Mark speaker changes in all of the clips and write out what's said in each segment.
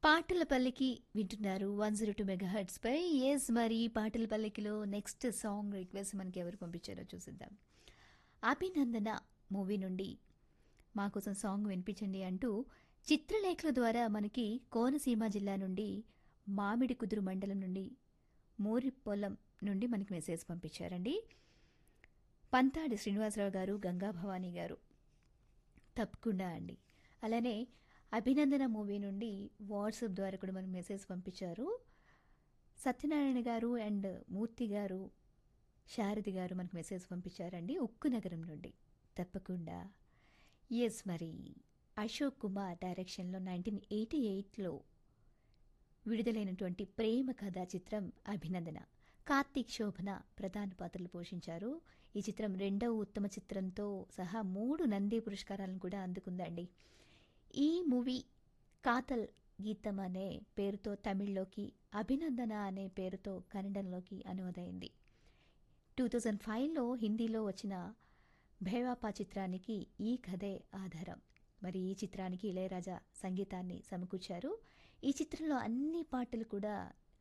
Speaker 1: పాటల పల్లికి వింటున్నారు one zero two megahertz పై ఎస్ మరి పాటల పల్లికిలో నెక్స్ట్ సాంగ్ రిక్వెస్ట్ మనకి ఎవరు పంపించారో చూసిద్దాం అభినందన మూవీ నుండి మా కోసం సాంగ్ వినిపించండి అంటూ చిత్రలేఖల ద్వారా మనకి కోనసీమ జిల్లా నుండి మామిడి కుదురు మండలం నుండి మూరిపొలం నుండి మనకి మెసేజ్ పంపించారండి పంతాడి శ్రీనివాసరావు గారు గంగా భవానీ గారు తప్పకుండా అండి అలానే అభినందన మూవీ నుండి వాట్సాప్ ద్వారా కూడా మనకు మెసేజ్ పంపించారు సత్యనారాయణ గారు అండ్ మూర్తి గారు శారది గారు మనకు మెసేజ్ పంపించారండి ఉక్కు నగరం నుండి తప్పకుండా ఎస్ మరి అశోక్ కుమార్ డైరెక్షన్లో నైన్టీన్ ఎయిటీ ఎయిట్లో విడుదలైనటువంటి ప్రేమ కథా చిత్రం అభినందన కార్తీక్ శోభన ప్రధాన పాత్రలు పోషించారు ఈ చిత్రం రెండవ ఉత్తమ చిత్రంతో సహా మూడు నంది పురస్కారాలను కూడా అందుకుందండి ఈ మూవీ కాతల్ గీతం అనే పేరుతో తమిళ్లోకి అభినందన అనే పేరుతో కన్నడంలోకి అనువదైంది టూ థౌజండ్ ఫైవ్లో హిందీలో వచ్చిన భైవాపా చిత్రానికి ఈ కథే ఆధారం మరి ఈ చిత్రానికి ఇళయరాజా సంగీతాన్ని సమకూర్చారు ఈ చిత్రంలో అన్ని పాటలు కూడా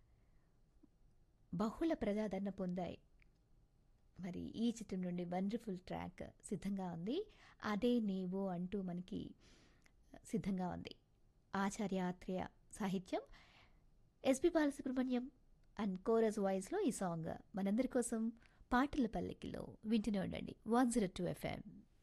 Speaker 1: బహుళ ప్రజాదరణ పొందాయి మరి ఈ చిత్రం నుండి వండర్ఫుల్ ట్రాక్ సిద్ధంగా ఉంది అదే నీవు అంటూ మనకి సిద్ధంగా ఉంది ఆచార్య ఆత్రేయ సాహిత్యం ఎస్పి బాలసుబ్రహ్మణ్యం అండ్ కోరస్ వాయిస్లో ఈ సాంగ్ మనందరి కోసం పాటల పల్లెకిలో వింటూనే ఉండండి వన్ జీరో టూ ఎఫ్ఎం